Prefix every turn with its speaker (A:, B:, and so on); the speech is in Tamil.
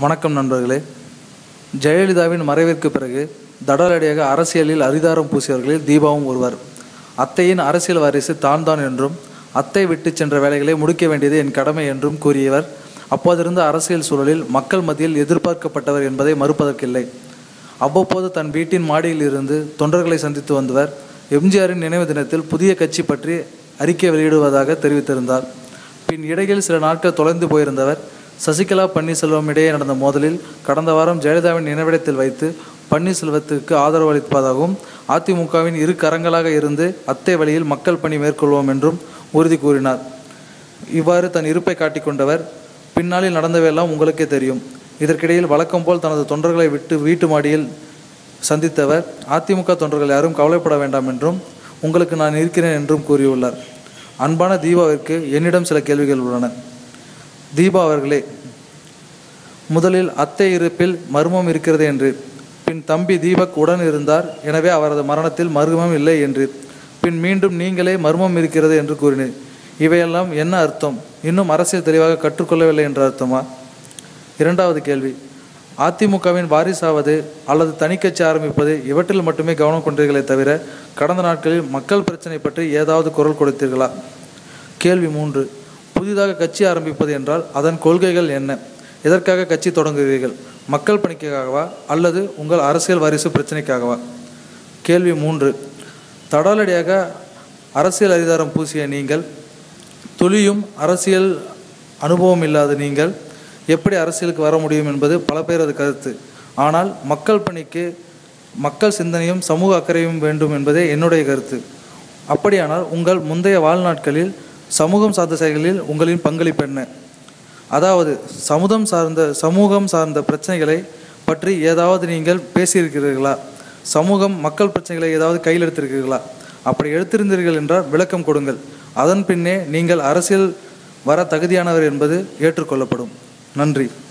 A: வணக்கம் நண்பர்களே ஜெயலலிதாவின் மறைவிற்கு பிறகு தடாலடியாக அரசியலில் அரிதாரம் பூசியவர்களில் தீபாவும் ஒருவர் அத்தையின் அரசியல் வாரிசு தான் தான் என்றும் அத்தை விட்டு சென்ற வேலைகளை முடிக்க வேண்டியது என் கடமை என்றும் கூறியவர் அப்போதிருந்த அரசியல் சூழலில் மக்கள் மத்தியில் எதிர்பார்க்கப்பட்டவர் என்பதை மறுப்பதற்கில்லை அவ்வப்போது தன் வீட்டின் மாடியில் இருந்து தொண்டர்களை சந்தித்து வந்தவர் எம்ஜிஆரின் நினைவு தினத்தில் புதிய கட்சி பற்றி அறிக்கை வெளியிடுவதாக தெரிவித்திருந்தார் பின் இடையில் சில நாட்கள் தொலைந்து போயிருந்தவர் சசிகலா பன்னீர்செல்வம் இடையே நடந்த மோதலில் கடந்த வாரம் ஜெயலலிதாவின் நினைவிடத்தில் வைத்து பன்னீர்செல்வத்திற்கு ஆதரவு அளிப்பதாகவும் அதிமுகவின் இரு கரங்களாக இருந்து அத்தை வழியில் மக்கள் பணி மேற்கொள்வோம் என்றும் உறுதி கூறினார் இவ்வாறு தன் இருப்பை காட்டிக்கொண்டவர் பின்னாளில் நடந்தவையெல்லாம் உங்களுக்கே தெரியும் இதற்கிடையில் வழக்கம் போல் தனது தொண்டர்களை விட்டு வீட்டு மாடியில் சந்தித்தவர் அதிமுக தொண்டர்கள் யாரும் கவலைப்பட வேண்டாம் என்றும் உங்களுக்கு நான் இருக்கிறேன் என்றும் கூறியுள்ளார் அன்பான தீபாவிற்கு என்னிடம் சில கேள்விகள் உள்ளன தீபா அவர்களே முதலில் அத்தை இருப்பில் மர்மம் இருக்கிறது என்று பின் தம்பி தீபக் உடன் இருந்தார் எனவே அவரது மரணத்தில் மர்மம் இல்லை என்று பின் மீண்டும் நீங்களே மர்மம் இருக்கிறது என்று கூறினீர் இவையெல்லாம் என்ன அர்த்தம் இன்னும் அரசியல் தெளிவாக கற்றுக்கொள்ளவில்லை என்ற அர்த்தமா இரண்டாவது கேள்வி அதிமுகவின் வாரிசாவது அல்லது தனிக்கட்சி ஆரம்பிப்பது இவற்றில் மட்டுமே கவனம் கொண்டீர்களே தவிர கடந்த நாட்களில் மக்கள் பிரச்சனை பற்றி ஏதாவது குரல் கொடுத்தீர்களா கேள்வி மூன்று புதிதாக கட்சி ஆரம்பிப்பது என்றால் அதன் கொள்கைகள் என்ன எதற்காக கட்சி தொடங்குகிறீர்கள் மக்கள் பணிக்காகவா அல்லது உங்கள் அரசியல் வாரிசு பிரச்சனைக்காகவா கேள்வி மூன்று தடாலடியாக அரசியல் அதிகாரம் பூசிய நீங்கள் துளியும் அரசியல் அனுபவம் இல்லாத நீங்கள் எப்படி அரசியலுக்கு வர முடியும் என்பது பல பேரது கருத்து ஆனால் மக்கள் பணிக்கு மக்கள் சிந்தனையும் சமூக அக்கறையும் வேண்டும் என்பதே என்னுடைய கருத்து அப்படியானால் உங்கள் முந்தைய வாழ்நாட்களில் சமூகம் சார்ந்த செயல்களில் உங்களின் பங்களிப்பு என்ன அதாவது சமுதம் சார்ந்த சமூகம் சார்ந்த பிரச்சனைகளை பற்றி ஏதாவது நீங்கள் பேசியிருக்கிறீர்களா சமூகம் மக்கள் பிரச்சனைகளை ஏதாவது கையில் எடுத்திருக்கிறீர்களா அப்படி எடுத்திருந்தீர்கள் என்றால் விளக்கம் கொடுங்கள் அதன் பின்னே நீங்கள் அரசியல் வர தகுதியானவர் என்பது ஏற்றுக்கொள்ளப்படும் நன்றி